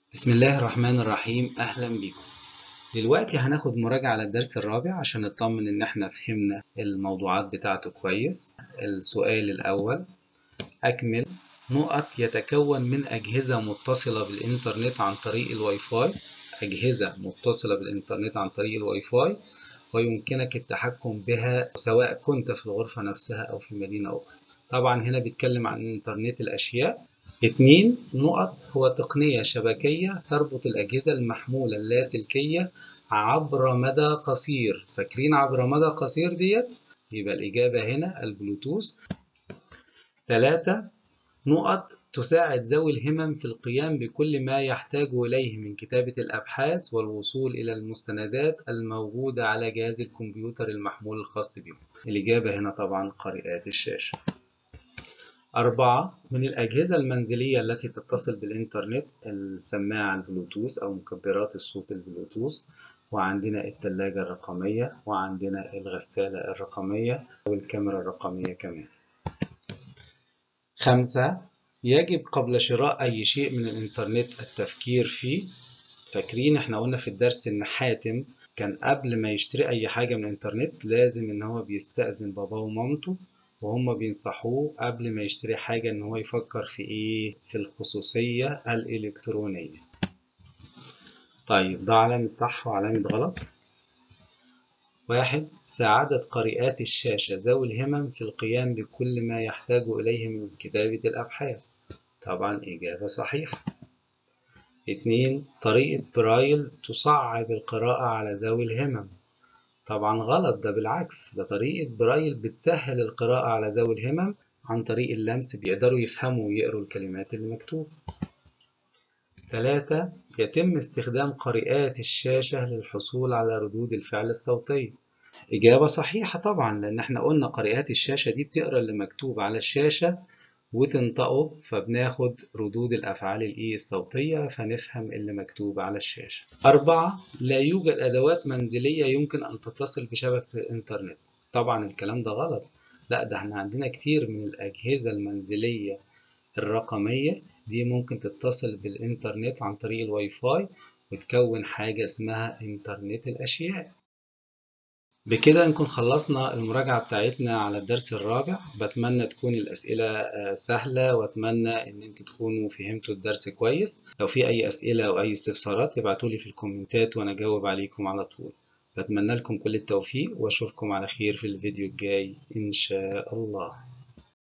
بسم الله الرحمن الرحيم أهلا بكم دلوقتي هناخد مراجعة على الدرس الرابع عشان نطمن إن احنا فهمنا الموضوعات بتاعته كويس السؤال الأول أكمل نقط يتكون من أجهزة متصلة بالإنترنت عن طريق الواي فاي أجهزة متصلة بالإنترنت عن طريق الواي فاي ويمكنك التحكم بها سواء كنت في الغرفة نفسها أو في مدينة أخرى طبعا هنا بيتكلم عن إنترنت الأشياء اتنين نقط هو تقنية شبكية تربط الأجهزة المحمولة اللاسلكية عبر مدى قصير فاكرين عبر مدى قصير ديت يبقى الإجابة هنا البلوتوث ثلاثة نقط تساعد ذوي الهمم في القيام بكل ما يحتاج إليه من كتابة الأبحاث والوصول إلى المستندات الموجودة على جهاز الكمبيوتر المحمول الخاص بهم الإجابة هنا طبعا قارئات الشاشة أربعة من الأجهزة المنزلية التي تتصل بالإنترنت السماعة البلوتوث أو مكبرات الصوت البلوتوث وعندنا الثلاجة الرقمية وعندنا الغسالة الرقمية والكاميرا الرقمية كمان خمسة يجب قبل شراء أي شيء من الإنترنت التفكير فيه فاكرين احنا قلنا في الدرس إن حاتم كان قبل ما يشتري أي حاجة من الإنترنت لازم إن هو بيستأذن باباه ومامته وهم بينصحوه قبل ما يشتري حاجة إن هو يفكر في إيه؟ في الخصوصية الإلكترونية. طيب ده علامة صح وعلامة غلط. واحد ساعدت قارئات الشاشة ذوي الهمم في القيام بكل ما يحتاج إليه من كتابة الأبحاث. طبعا إجابة صحيحة. اتنين طريقة برايل تصعب القراءة على ذوي الهمم. طبعا غلط ده بالعكس ده طريقة برايل بتسهل القراءة على ذوي الهمم عن طريق اللمس بيقدروا يفهموا ويقروا الكلمات اللي مكتوبة ثلاثة يتم استخدام قارئات الشاشة للحصول على ردود الفعل الصوتية إجابة صحيحة طبعا لأن احنا قلنا قارئات الشاشة دي بتقرأ اللي مكتوب على الشاشة وتنطقه فبناخد ردود الأفعال الإيه الصوتية فنفهم اللي مكتوب على الشاشة. أربعة لا يوجد أدوات منزلية يمكن أن تتصل بشبكة الإنترنت. طبعا الكلام ده غلط. لا ده احنا عندنا كتير من الأجهزة المنزلية الرقمية دي ممكن تتصل بالإنترنت عن طريق الواي فاي وتكون حاجة اسمها إنترنت الأشياء. بكده نكون خلصنا المراجعة بتاعتنا على الدرس الرابع بتمنى تكون الأسئلة سهلة وأتمنى إن انتوا تكونوا فهمتوا الدرس كويس لو في أي أسئلة أو أي استفسارات يبعتولي في الكومنتات وأنا أجاوب عليكم على طول بتمنى لكم كل التوفيق وأشوفكم على خير في الفيديو الجاي إن شاء الله